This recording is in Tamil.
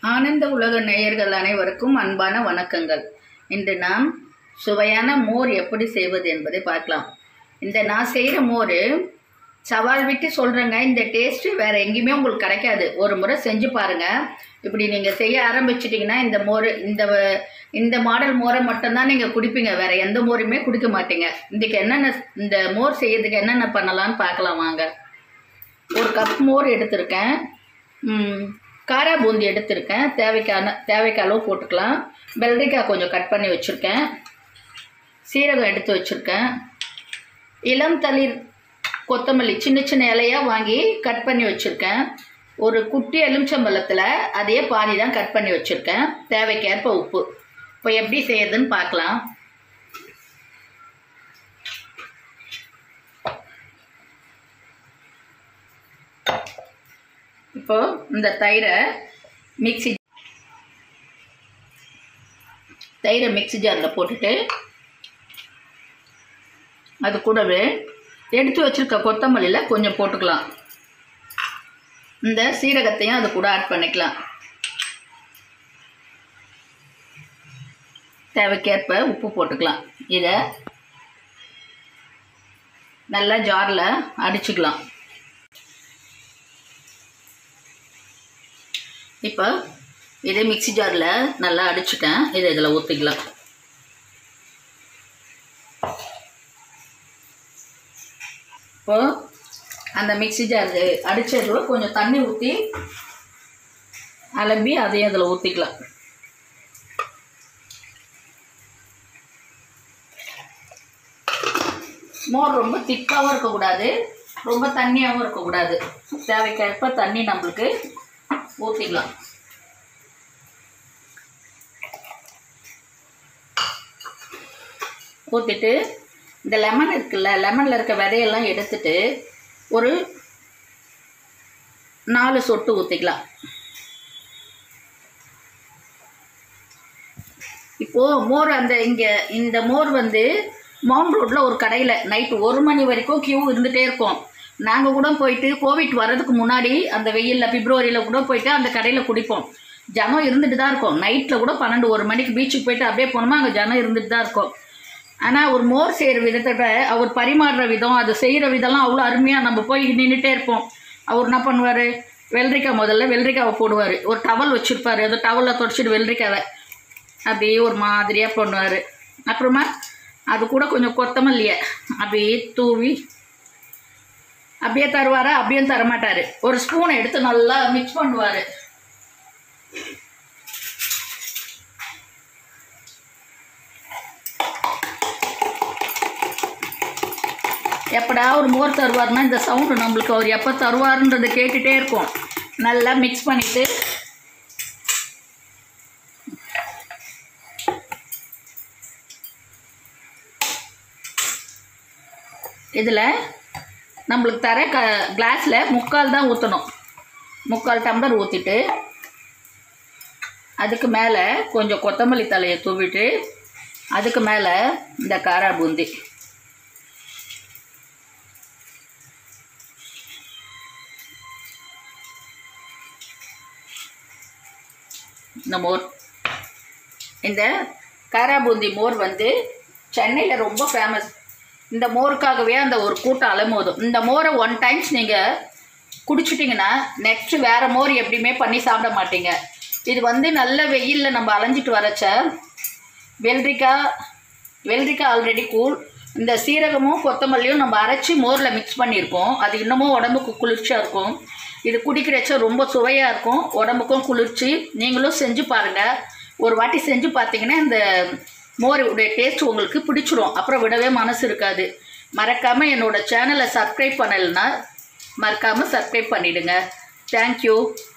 ஆனந்த உலக நேயர்கள் அனைவருக்கும் அன்பான வணக்கங்கள் இன்று நாம் சுவையான மோர் எப்படி செய்வது என்பதை பார்க்கலாம் இந்த நான் செய்கிற மோர் சவால் விட்டு சொல்கிறேங்க இந்த டேஸ்ட்டு வேறு எங்கேயுமே உங்களுக்கு கிடைக்காது ஒரு முறை செஞ்சு பாருங்கள் இப்படி நீங்கள் செய்ய ஆரம்பிச்சிட்டிங்கன்னா இந்த மோர் இந்த வ- இந்த மாடல் மோரை மட்டும்தான் நீங்கள் குடிப்பீங்க வேறு எந்த மோருமே குடிக்க மாட்டீங்க இதுக்கு என்னென்ன இந்த மோர் செய்யறதுக்கு என்னென்ன பண்ணலாம்னு பார்க்கலாம் வாங்க ஒரு கப் மோர் எடுத்திருக்கேன் ம், காரா பூந்தி எடுத்திருக்கேன் தேவைக்கான தேவைக்கு அளவு போட்டுக்கலாம் வெள்ளரிக்காய் கொஞ்சம் கட் பண்ணி வச்சுருக்கேன் சீரகம் எடுத்து வச்சுருக்கேன் இளம் தளிர் கொத்தமல்லி சின்ன சின்ன இலையாக வாங்கி கட் பண்ணி வச்சுருக்கேன் ஒரு குட்டி எலுமிச்சம்பழத்தில் அதே பாதி தான் கட் பண்ணி வச்சுருக்கேன் தேவைக்கேற்ப உப்பு இப்போ எப்படி செய்யறதுன்னு பார்க்கலாம் இப்போ இந்த தயிரை மிக்ஸி தயிரை மிக்ஸி ஜாரில் போட்டுட்டு அது கூடவே எடுத்து வச்சிருக்க கொத்தமல்லியில் கொஞ்சம் போட்டுக்கலாம் இந்த சீரகத்தையும் அது கூட ஆட் பண்ணிக்கலாம் தேவைக்கேற்ப உப்பு போட்டுக்கலாம் இதை நல்லா ஜாரில் அடிச்சுக்கலாம் இப்போ இதை மிக்ஸி ஜாரில் நல்லா அடிச்சுட்டேன் இதை இதில் ஊற்றிக்கலாம் இப்போ அந்த மிக்ஸி ஜார் அடித்ததுல கொஞ்சம் தண்ணி ஊற்றி அலம்பி அதையும் அதில் ஊற்றிக்கலாம் மோர் ரொம்ப திக்காகவும் இருக்கக்கூடாது ரொம்ப தண்ணியாகவும் இருக்கக்கூடாது தேவைக்கேற்ப தண்ணி நம்மளுக்கு ஊற்றிக்கலாம் ஊற்றிட்டு இந்த லெமன் இருக்குல்ல லெமனில் இருக்க விதையெல்லாம் எடுத்துட்டு ஒரு நாலு சொட்டு ஊற்றிக்கலாம் இப்போது மோர் அந்த இங்கே இந்த மோர் வந்து மவுண்ட் ரோட்டில் ஒரு கடையில் நைட்டு ஒரு மணி வரைக்கும் கியூ இருந்துகிட்டே இருக்கும் நாங்கள் கூட போயிட்டு கோவிட் வர்றதுக்கு முன்னாடி அந்த வெயிலில் பிப்ரவரியில் கூட போயிட்டு அந்த கடையில் குடிப்போம் ஜனம் இருந்துட்டு தான் இருக்கும் நைட்டில் கூட பன்னெண்டு ஒரு மணிக்கு பீச்சுக்கு போயிட்டு அப்படியே போனோமா அங்கே ஜனம் இருந்துட்டு தான் இருக்கும் ஆனால் ஒரு மோர் செய்கிற விதத்தை அவர் பரிமாறுற விதம் அது செய்கிற விதம்லாம் அவ்வளோ அருமையாக நம்ம போய் நின்றுட்டே இருப்போம் அவர் என்ன பண்ணுவார் வெள்ளரிக்காய் முதல்ல வெள்ளரிக்காவை போடுவார் ஒரு டவல் வச்சுருப்பார் அந்த டவலில் தொடச்சிட்டு வெள்ளரிக்காவை அப்படியே ஒரு மாதிரியாக பண்ணுவார் அப்புறமா அது கூட கொஞ்சம் கொத்தமல்லியை அப்படியே தூவி அப்படியே தருவாரா அப்படியே தரமாட்டார் ஒரு ஸ்பூனை எடுத்து நல்லா மிக்ஸ் பண்ணுவார் எப்படா ஒரு மோர் தருவார்னா இந்த சவுண்டு நம்மளுக்கு அவர் எப்போ தருவாருன்றதை கேட்டுகிட்டே இருக்கும் நல்லா மிக்ஸ் பண்ணிவிட்டு இதில் நம்மளுக்கு தர க கிளாஸில் முக்கால் தான் ஊற்றணும் முக்கால் டம்ளர் ஊற்றிட்டு அதுக்கு மேலே கொஞ்சம் கொத்தமல்லி தலையை தூவிட்டு அதுக்கு மேலே இந்த காரா பூந்தி இந்த மோர் இந்த காரா பூந்தி மோர் வந்து சென்னையில் ரொம்ப ஃபேமஸ் இந்த மோருக்காகவே அந்த ஒரு கூட்டம் அலமோதும் இந்த மோரை ஒன் டைம்ஸ் நீங்கள் குடிச்சிட்டிங்கன்னா நெக்ஸ்ட் வேறு மோர் எப்படியுமே பண்ணி சாப்பிட மாட்டீங்க இது வந்து நல்ல வெயிலில் நம்ம அலைஞ்சிட்டு வரச்ச வெள்ளரிக்காய் வெள்ளரிக்காய் ஆல்ரெடி கூல் இந்த சீரகமும் கொத்தமல்லியும் நம்ம அரைச்சி மோரில் மிக்ஸ் பண்ணியிருக்கோம் அது இன்னமும் உடம்புக்கு குளிர்ச்சியாக இருக்கும் இது குடிக்கிறச்ச ரொம்ப சுவையாக இருக்கும் உடம்புக்கும் குளிர்ச்சி நீங்களும் செஞ்சு பாருங்கள் ஒரு வாட்டி செஞ்சு பார்த்தீங்கன்னா இந்த மோருடைய டேஸ்ட் உங்களுக்கு பிடிச்சிரும் அப்புறம் விடவே மனசு இருக்காது மறக்காமல் என்னோட சேனலை சப்ஸ்கிரைப் பண்ணலைன்னா மறக்காமல் சப்ஸ்கிரைப் பண்ணிவிடுங்க தேங்க்யூ